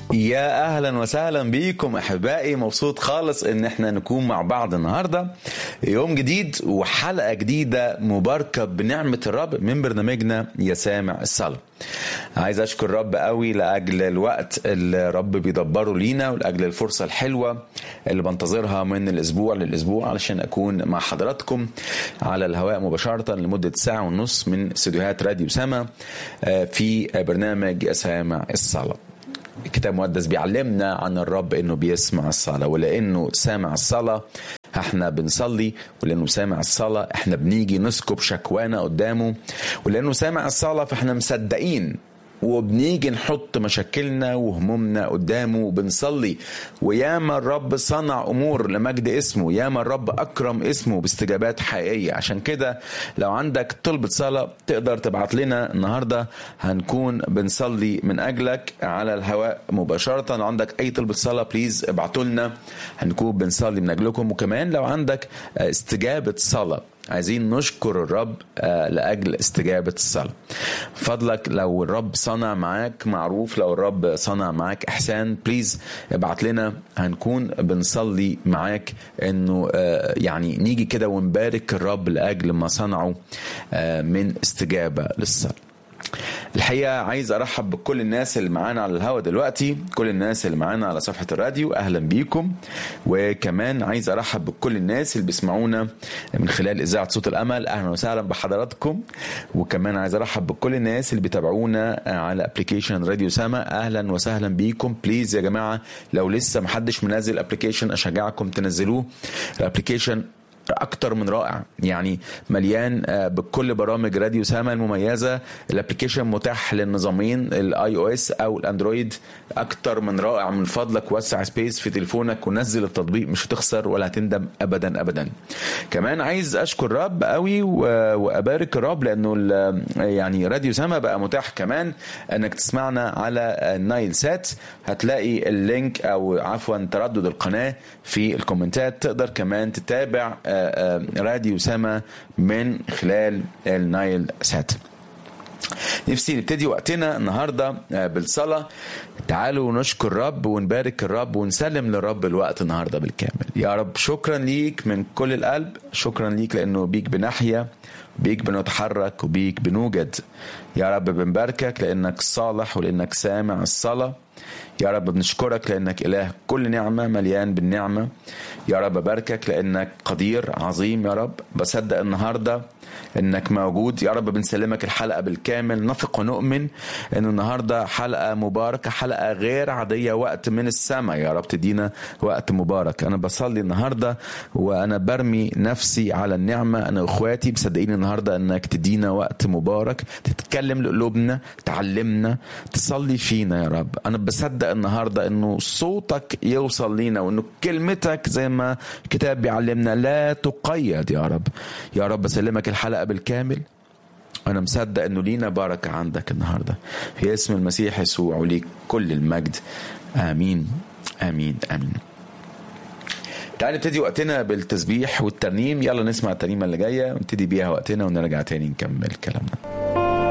يا اهلا وسهلا بيكم احبائي مبسوط خالص ان احنا نكون مع بعض النهارده يوم جديد وحلقه جديده مباركه بنعمه الرب من برنامجنا يا سامع الصلاه عايز اشكر الرب قوي لاجل الوقت اللي الرب بيدبره لينا ولاجل الفرصه الحلوه اللي بنتظرها من الاسبوع للاسبوع علشان اكون مع حضراتكم على الهواء مباشره لمده ساعه ونص من استديوهات راديو سما في برنامج يا سامع الصلاه الكتاب المقدس بيعلمنا عن الرب انه بيسمع الصلاه ولانه سامع الصلاه احنا بنصلي ولانه سامع الصلاه احنا بنيجي نسكب شكوانا قدامه ولانه سامع الصلاه فاحنا مصدقين وبنيجي نحط مشاكلنا وهمومنا قدامه وبنصلي وياما الرب صنع امور لمجد اسمه ياما الرب اكرم اسمه باستجابات حقيقيه عشان كده لو عندك طلبة صلاة تقدر تبعت لنا النهارده هنكون بنصلي من اجلك على الهواء مباشره لو عندك اي طلبة صلاة بليز ابعتوا لنا هنكون بنصلي من اجلكم وكمان لو عندك استجابه صلاه عايزين نشكر الرب لاجل استجابه الصلاه فضلك لو الرب صنع معاك معروف لو الرب صنع معاك احسان بليز ابعت لنا هنكون بنصلي معاك انه يعني نيجي كده ونبارك الرب لاجل ما صنعه من استجابه للصلاه الحقيقه عايز ارحب بكل الناس اللي معانا على الهوا دلوقتي كل الناس اللي معانا على صفحه الراديو اهلا بيكم وكمان عايز ارحب بكل الناس اللي بيسمعونا من خلال اذاعه صوت الامل اهلا وسهلا بحضراتكم وكمان عايز ارحب بكل الناس اللي بيتابعونا على ابلكيشن راديو سما اهلا وسهلا بيكم بليز يا جماعه لو لسه محدش منزل ابلكيشن اشجعكم تنزلوه الابلكيشن اكتر من رائع يعني مليان بكل برامج راديو سما المميزه الابلكيشن متاح للنظامين الاي او اس او الاندرويد اكتر من رائع من فضلك وسع سبيس في تليفونك ونزل التطبيق مش هتخسر ولا هتندم ابدا ابدا كمان عايز اشكر الرب قوي وابارك الرب لانه يعني راديو سما بقى متاح كمان انك تسمعنا على نايل سات هتلاقي اللينك او عفوا تردد القناه في الكومنتات تقدر كمان تتابع راديو سما من خلال النايل سات نفسي نبتدي وقتنا النهارده بالصلاه تعالوا نشكر الرب ونبارك الرب ونسلم للرب الوقت النهارده بالكامل يا رب شكرا ليك من كل القلب شكرا ليك لانه بيك بنحيا بيك بنتحرك وبيك بنوجد يا رب بنباركك لانك صالح ولانك سامع الصلاه يا رب بنشكرك لانك اله كل نعمه مليان بالنعمه يا رب بباركك لانك قدير عظيم يا رب بصدق النهارده انك موجود يا رب بنسلمك الحلقه بالكامل نثق ونؤمن ان النهارده حلقه مباركه حلقه غير عاديه وقت من السماء يا رب تدينا وقت مبارك انا بصلي النهارده وانا برمي نفسي على النعمه انا واخواتي مصدقين النهارده انك تدينا وقت مبارك تتكلم لقلوبنا تعلمنا تصلي فينا يا رب انا بصدق النهارده انه صوتك يوصل لينا وانه كلمتك زي ما الكتاب بيعلمنا لا تقيد يا رب يا رب بسلمك الحلقه بالكامل أنا مصدق إنه لينا بركة عندك النهاردة في اسم المسيح يسوع وليك كل المجد آمين آمين آمين تعال نبتدي وقتنا بالتسبيح والترنيم يلا نسمع الترنيمة اللي جاية ونبتدي بيها وقتنا ونرجع تاني نكمل كلامنا